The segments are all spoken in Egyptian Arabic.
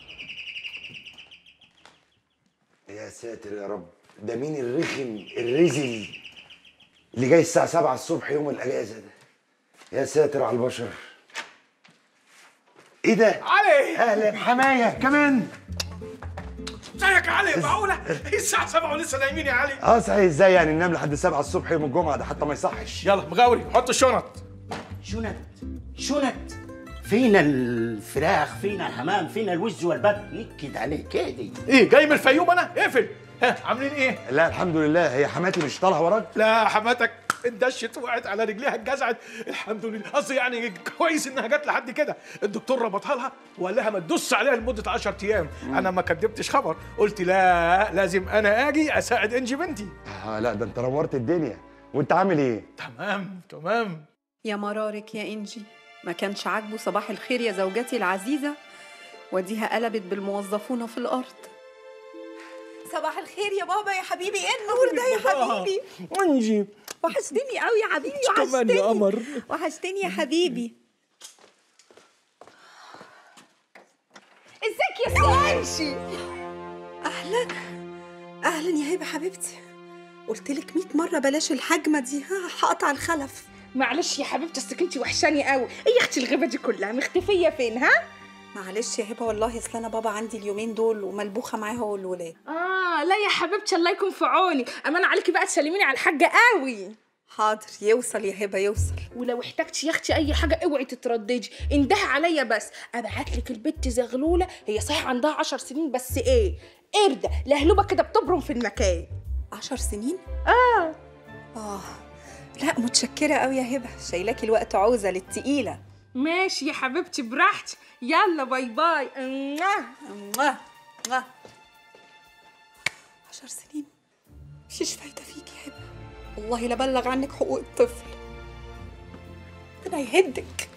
يا ساتر يا رب ده مين الرخم الرزل اللي جاي الساعة 7 الصبح يوم الأجازة ده يا ساتر على البشر ايه ده؟ علي اهلا حماية كمان ازيك يا علي معقولة؟ هي الساعة 7 ولسه نايمين يا علي اه صحيح ازاي يعني ننام لحد 7 الصبح يوم الجمعة ده حتى ما يصحش يلا مغاوري حط الشنط شنت شنت فينا الفراخ فينا الحمام فينا الوز والبط نكد عليه كده ايه جاي من الفيوم انا؟ اقفل ها عاملين ايه؟ لا الحمد لله هي حماتي مش طالعة وراك لا حماتك اندشت وقعت على رجليها اتجزعت الحمد لله قصدي يعني كويس انها جت لحد كده الدكتور ربطها لها وقال لها ما تدوس عليها لمده 10 ايام انا ما كدبتش خبر قلت لا لازم انا اجي اساعد انجي بنتي اه لا ده انت نورت الدنيا وانت عامل ايه؟ تمام تمام يا مرارك يا إنجي ما كانش عاجبه صباح الخير يا زوجتي العزيزة وديها قلبت بالموظفون في الأرض صباح الخير يا بابا يا حبيبي ايه النور ده يا حبيبي انجي وحشتني قوي يا حبيبي كمان يا قمر. وحشتني يا حبيبي ازيك يا سوانشي اهلا اهلا يا هبه حبيبتي قلت لك 100 مره بلاش الهجمه دي ها هقطع الخلف معلش يا حبيبتي اصلك انت وحشاني قوي ايه يا اختي الغيبه دي كلها مختفيه فين ها معلش يا هبه والله اصل انا بابا عندي اليومين دول وملبوخه معاه هو والولاد اه لا يا حبيبتي الله يكون في عوني امان عليكي بقى تسلميني على الحاجه قوي حاضر يوصل يا هبه يوصل ولو احتجتي يا اختي اي حاجه اوعي تترددي انده عليا بس ابعت لك البت زغلوله هي صحيح عندها عشر سنين بس ايه قرده لهلوبه كده بتبرم في المكان عشر سنين اه اه لا متشكره قوي يا هبه شايلاكي الوقت عوزه للتقيله ماشي يا حبيبتي براحتي يلا باي باي موah. موah. موah. عشر سنين مفيش فايدة فيك يا هبة والله لا بلغ عنك حقوق الطفل ربنا يهدك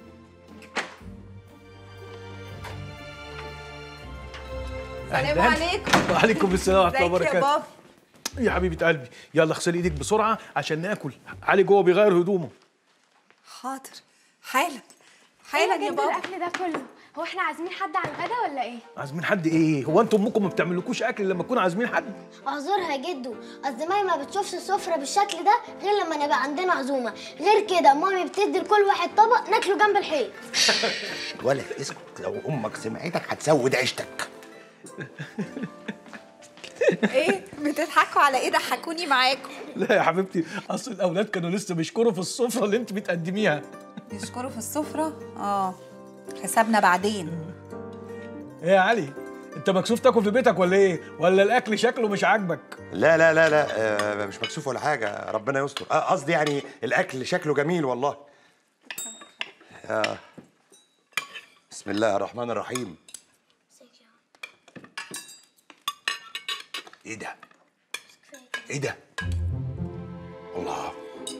السلام عليكم وعليكم السلام ورحمه الله ازيك يا وبركاته بابا يا حبيبه قلبي يلا اغسلي ايدك بسرعه عشان ناكل علي جوه بيغير هدومه حاضر حالا حالا يا بابا الاكل ده كله هو احنا عازمين حد على الغدا ولا ايه عازمين حد ايه هو انتم امكم ما بتعملوكوش اكل لما تكونوا عازمين حد اعذرها يا جدو اصل مامي ما بتشوفش السفرة بالشكل ده غير لما نبقى عندنا عزومة غير كده مامي بتدي لكل واحد طبق ناكله جنب الحيط ولا اسكت لو امك سمعتك هتسود عيشتك ايه بتضحكوا على ايه ضحكوني معاكم لا يا حبيبتي اصل الاولاد كانوا لسه بيشكروا في السفره اللي انت بتقدميها يشكروا في السفرة اه حسابنا بعدين ايه يا علي انت مكسوف تاكل في بيتك ولا ايه ولا الاكل شكله مش عاجبك لا لا لا لا آه مش مكسوف ولا حاجة ربنا يستر آه، قصدي يعني الأكل شكله جميل والله آه. بسم الله الرحمن الرحيم ايه ده؟ ايه ده؟ الله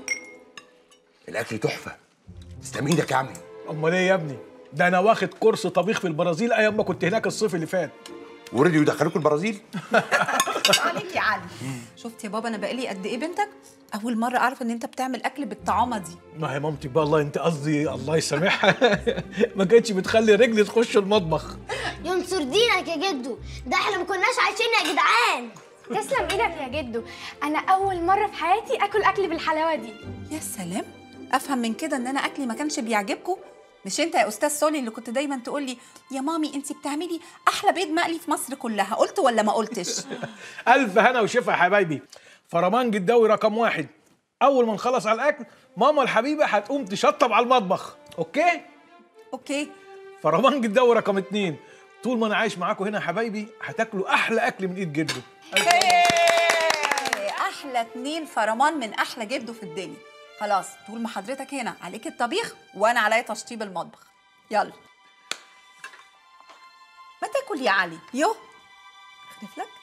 الأكل تحفة تسلم ايدك يا عمي امال ايه يا ابني ده انا واخد كورس طبيخ في البرازيل ايام ما كنت هناك الصيف اللي فات ورضيوا يدخلوكوا البرازيل؟ عليك يا علي شفت يا بابا انا بقالي قد ايه بنتك اول مره اعرف ان انت بتعمل اكل بالطعامه دي ما هي مامتك بقى الله انت قصدي الله يسامحها ما كانتش بتخلي رجلي تخش المطبخ ينصر دينك يا جدو ده احنا ما كناش عايشين يا جدعان تسلم ايدك يا جدو انا اول مره في حياتي اكل اكل بالحلاوه دي يا سلام افهم من كده ان انا اكلي ما كانش بيعجبكم مش انت يا استاذ سولي اللي كنت دايما تقول لي يا مامي انت بتعملي احلى بيض مقلي في مصر كلها قلت ولا ما قلتش الف هنا وشفا يا حبايبي فرمان جداوي رقم واحد اول ما نخلص على الاكل ماما الحبيبه هتقوم تشطب على المطبخ اوكي اوكي فرمان جداوي رقم اتنين طول ما انا عايش معاكم هنا يا حبايبي هتاكلوا احلى اكل من ايد جده احلى اتنين فرمان من احلى جده في الدنيا خلاص طول ما حضرتك هنا عليك الطبيخ وانا عليا تشطيب المطبخ يلا ما تاكل يا علي يو اخلف لك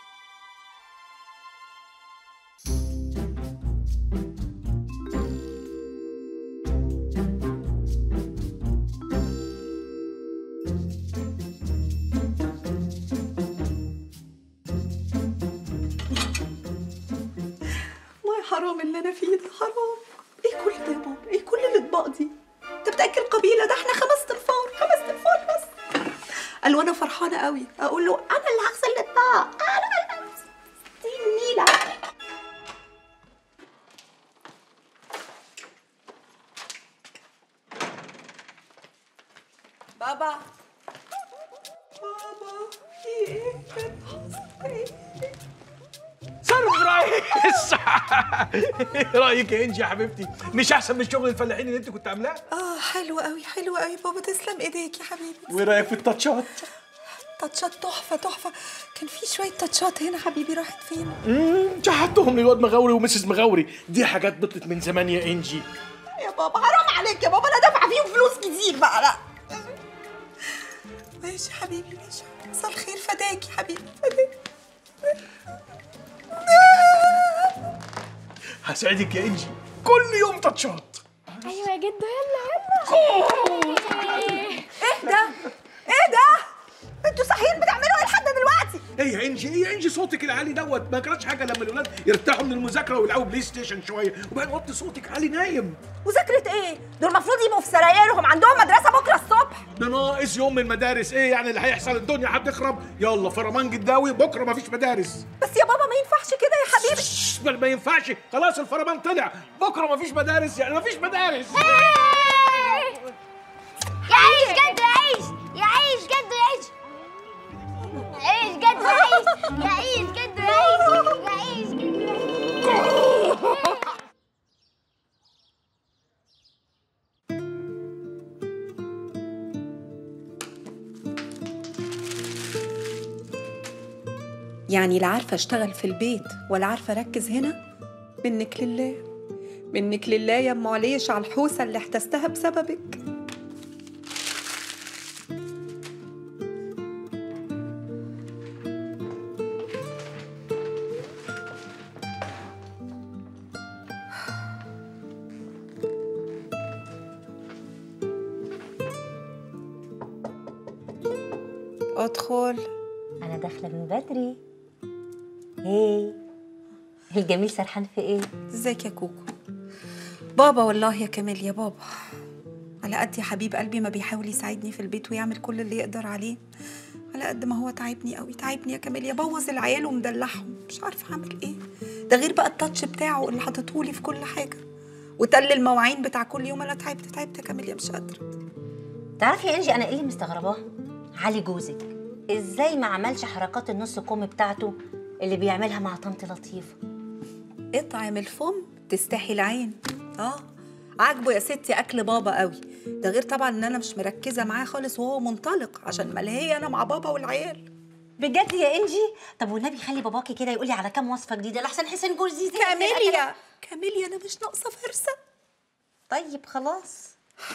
والله حرام اللي انا فيه ده حرام ايه كل ده يا بابا ايه كل الاطباق دي انت بتاكل قبيله ده احنا خمس تنفار خمس تنفار بس قال وانا فرحانه قوي اقول له انا اللي هغسل الاطباق انا اللي هغسل النيله بابا بابا في ايه كان حصل ايه سربرايز ايه رايك يا انجي يا حبيبتي مش احسن من شغل الفلاحين اللي انت كنت عاملاه اه حلو قوي حلو قوي بابا تسلم ايديك يا حبيبي وايه رايك في التاتشات تاتشات تحفه تحفه كان في شويه تاتشات هنا حبيبي راحت فين امم شحتهم للواد مغاوري ومسز مغاوري دي حاجات بطلت من زمان يا انجي يا بابا حرام عليك يا بابا انا دافعه فيهم فلوس كتير بقى لا ماشي حبيبي ماشي مساء الخير فداكي حبيبي فداكي هساعدك يا انجي كل يوم تاتشات ايوه يا جدو يلا يلا ايه ده ايه ده انتوا صاحيين بتعملوا ايه لحد دلوقتي ايه يا انجي ايه يا انجي صوتك العالي دوت ما كانش حاجه لما الاولاد يرتاحوا من المذاكره ويلعبوا بلاي ستيشن شويه وبعدين وطي صوتك عالي نايم مذاكره ايه دول المفروض يبقوا في سرايرهم عندهم مدرسه بكره الصبح ده ناقص يوم من المدارس ايه يعني اللي هيحصل الدنيا هتخرب يلا فرمان جداوي بكره مفيش مدارس بس يا بابا ما ينفعش كده يا حبيبي شش، بل ما ينفعش خلاص الفرمان طلع بكره مفيش مدارس يعني مفيش مدارس يعيش جدو يعيش يعيش جدو يعيش يعيش جدو يعيش يعيش جدو يعيش يعيش جدو يعني لا عارفه اشتغل في البيت ولا عارفه اركز هنا منك لله منك لله يا ام عليش على الحوسه اللي احتستها بسببك ادخل أنا داخلة من بدري هي الجميل سرحان في إيه؟ ازيك يا كوكو بابا والله يا كمال يا بابا على قد يا حبيب قلبي ما بيحاول يساعدني في البيت ويعمل كل اللي يقدر عليه على قد ما هو تعبني قوي تعبني يا كمال يبوظ العيال ومدلعهم مش عارفه اعمل ايه ده غير بقى التاتش بتاعه اللي حاططهولي في كل حاجه وتل المواعين بتاع كل يوم انا تعبت تعبت يا كاميليا مش قادره تعرفي يا إنجي أنا إيه اللي مستغرباه؟ علي جوزك إزاي ما عملش حركات النص كوم بتاعته اللي بيعملها مع طنط لطيفة اطعم الفم تستحي العين اه عاجبه يا ستي اكل بابا قوي ده غير طبعا ان انا مش مركزه معاه خالص وهو منطلق عشان ملهيه انا مع بابا والعيال بجد يا إنجي؟ طب والنبي خلي باباكي كده يقولي على كام وصفة جديدة لحسن حسين جوزي زي كاميليا كاميليا انا مش ناقصه فرصه طيب خلاص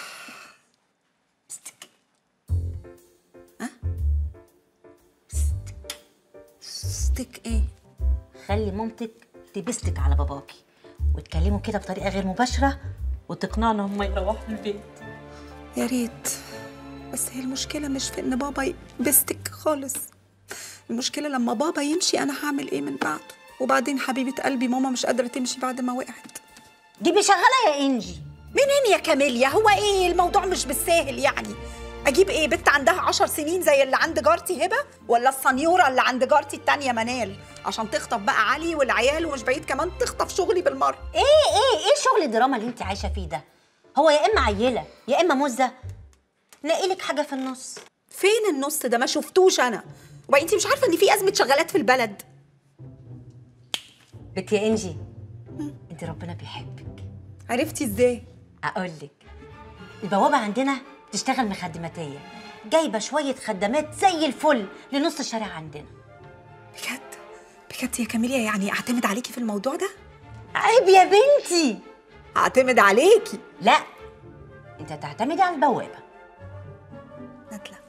ستيك ايه خلي مامتك تبستك على باباكي وتكلموا كده بطريقة غير مباشرة وتقنعنا هم يروحوا البيت يا ريت بس هي المشكله مش في ان بابا يبستك خالص المشكله لما بابا يمشي انا هعمل ايه من بعده وبعدين حبيبه قلبي ماما مش قادره تمشي بعد ما وقعت دي شغالة يا إنجي منين يا كاميليا هو ايه الموضوع مش بالساهل يعني اجيب ايه بنت عندها عشر سنين زي اللي عند جارتي هبه ولا السنيوره اللي عند جارتي التانية منال عشان تخطف بقى علي والعيال ومش بعيد كمان تخطف شغلي بالمره ايه ايه ايه شغل الدراما اللي انت عايشه فيه ده هو يا اما عيله يا اما مزه نقلك حاجه في النص فين النص ده ما شفتوش انا وبقى انت مش عارفه ان في ازمه شغالات في البلد بنت يا انجي انت ربنا بيحبك عرفتي ازاي اقول لك البوابه عندنا تشتغل مخدماتيه جايبه شويه خدامات زي الفل لنص الشارع عندنا بجد بجد يا كاميليا يعني اعتمد عليكي في الموضوع ده عيب يا بنتي اعتمد عليكي لا انت تعتمدي على البوابه نادله